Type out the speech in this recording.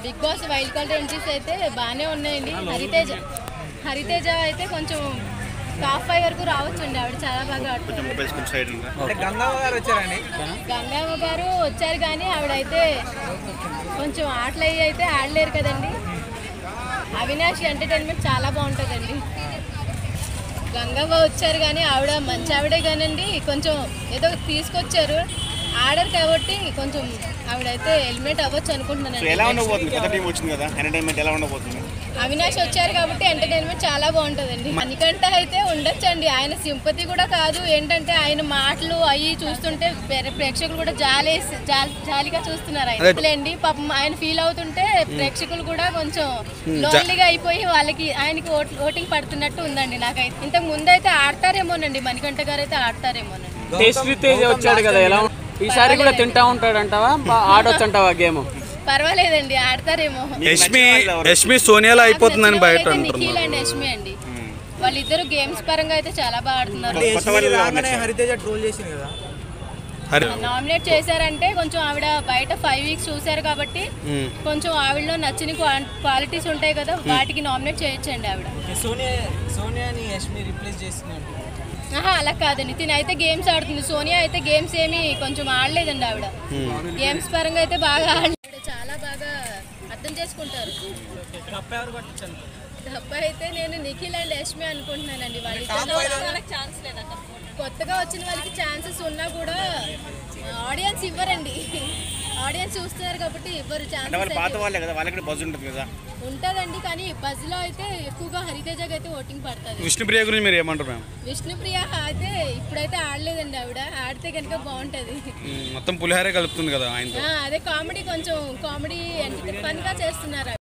Big Boss wild card entries అయితే బాగానే ఉన్నాయండి హరితేజ హరితేజ అయితే కొంచెం టాప్ ఫైవ్ వరకు రావచ్చు అండి ఆవిడ చాలా బాగా ఆడుతుంది కొంచెం మొబైల్స్ కొంచెం సైడ్ ఉందా అంటే గంగమ్మ గారు వచ్చారండి గంగమ్మ గారు వచ్చారు కానీ ఆవిడైతే కొంచెం ఆటలు అయ్యి అయితే ఆడలేరు కదండి అవినాష్ ఎంటర్టైన్మెంట్ చాలా బాగుంటుందండి గంగవ్వ వచ్చారు కానీ ఆవిడ మంచి ఆవిడే కానండి కొంచెం ఏదో తీసుకొచ్చారు ఆర్డర్ కాబట్టి కొంచెం ఆవిడైతే హెల్మెట్ అవ్వచ్చు సో అనుకుంటున్నానండి ఎలా ఉండబోతుంది కొత్త టీం వచ్చింది కదా ఎంటర్టైన్మెంట్ ఎలా ఉండబోతుంది అవినాష్ వచ్చారు కాబట్టి ఎంటర్టైన్మెంట్ చాలా బాగుంటుందండి మనకంటే అయితే ఉండొచ్చండి ఆయన సింపతి కూడా కాదు ఏంటంటే ఆయన మాటలు అవి చూస్తుంటే ప్రే- ప్రేక్షకులు కూడా జాలేసి జాలి జాలిగా చూస్తున్నారు ఆయన లేండి పాపం ఆయన ఫీల్ అవుతుంటే ప్రేక్షకులు కూడా కొంచెం లోన్లీగా అయిపోయి వాళ్ళకి ఆయనకి ఓట్ ఓటింగ్ పడుతున్నట్టు ఉందండి నాకైతే ఇంతకు ముందు అయితే ఆడతారేమోనండి మణికంఠ గారు అయితే ఆడతారేమోనండి టేస్టీ తేజ్ వచ్చాడు కదా ఎలా ఉం- ఈసారి కూడా తింటా ఉంటాడు అంటావా ఆడొచ్చు అంటావా గేమ్ పర్వాలేదండి ఆడతారేమో యష్మి యష్మి సోనియాలో అయిపోతుందని బయట అయితే అంటున్నారు నిఖిల్ అండ్ యష్మి అండి వాళ్ళిద్దరు గేమ్స్ పరంగా అయితే చాలా బాగా ఆడుతున్నారు అంటే కొత్త వాళ్ళు యశ్మి ఎలా రాగానే ఉన్నారు? హరితేజ ట్రోల్ చేసింది కదా హరి నామినేట్ చేశారంటే కొంచెం ఆవిడ బయట ఫైవ్ వీక్స్ చూశారు కాబట్టి కొంచెం ఆవిడలో నచ్చిన క్వాలిటీస్ ఉంటాయి కదా వాటికి నామినేట్ చేయొచ్చండి ఆవిడ సోనియా సోనియాని యష్మి రిప్లేస్ చేస్తున్నారు ఆహా అలా కాదండి తిన అయితే గేమ్స్ ఆడుతుంది సోనియా అయితే గేమ్స్ ఏమి కొంచెం ఆడలేదండి ఆవిడ గేమ్స్ పరంగా అయితే బాగా ఆడలేదు ఆవిడ చాలా బాగా అర్థం చేసుకుంటారు తప్ప అయితే నేను నిఖిల్ అండ్ యష్మి అనుకుంటున్నానండి వాళ్ళ కొత్తగా వచ్చిన వాళ్ళకి ఛాన్సెస్ ఉన్నా కూడా ఆడియన్స్ ఇవ్వరండి ఆడియన్స్ చూస్తున్నారు కాబట్టి ఇవ్వరు అంటే వాళ్ళు పాత ఛాన్సెస్ వాళ్ళే కదా వాళ్ళకి కూడా బజ్ ఉంటుంది కదా ఉంటుందండి కానీ బజ్ లో అయితే ఎక్కువగా హరితేజకి అయితే ఓటింగ్ పడుతుంది విష్ణుప్రియ గురించి మీరు ఏమంటారు మ్యామ్ విష్ణుప్రియ అయితే ఇప్పుడైతే ఆడలేదండి ఆవిడ ఆడితే కనుక బాగుంటది మొత్తం పులిహారే కలుపుతుంది కదా ఆయనతో ఆ, అదే కామెడీ కొంచెం కామెడీ ఫన్ గా చేస్తున్నారు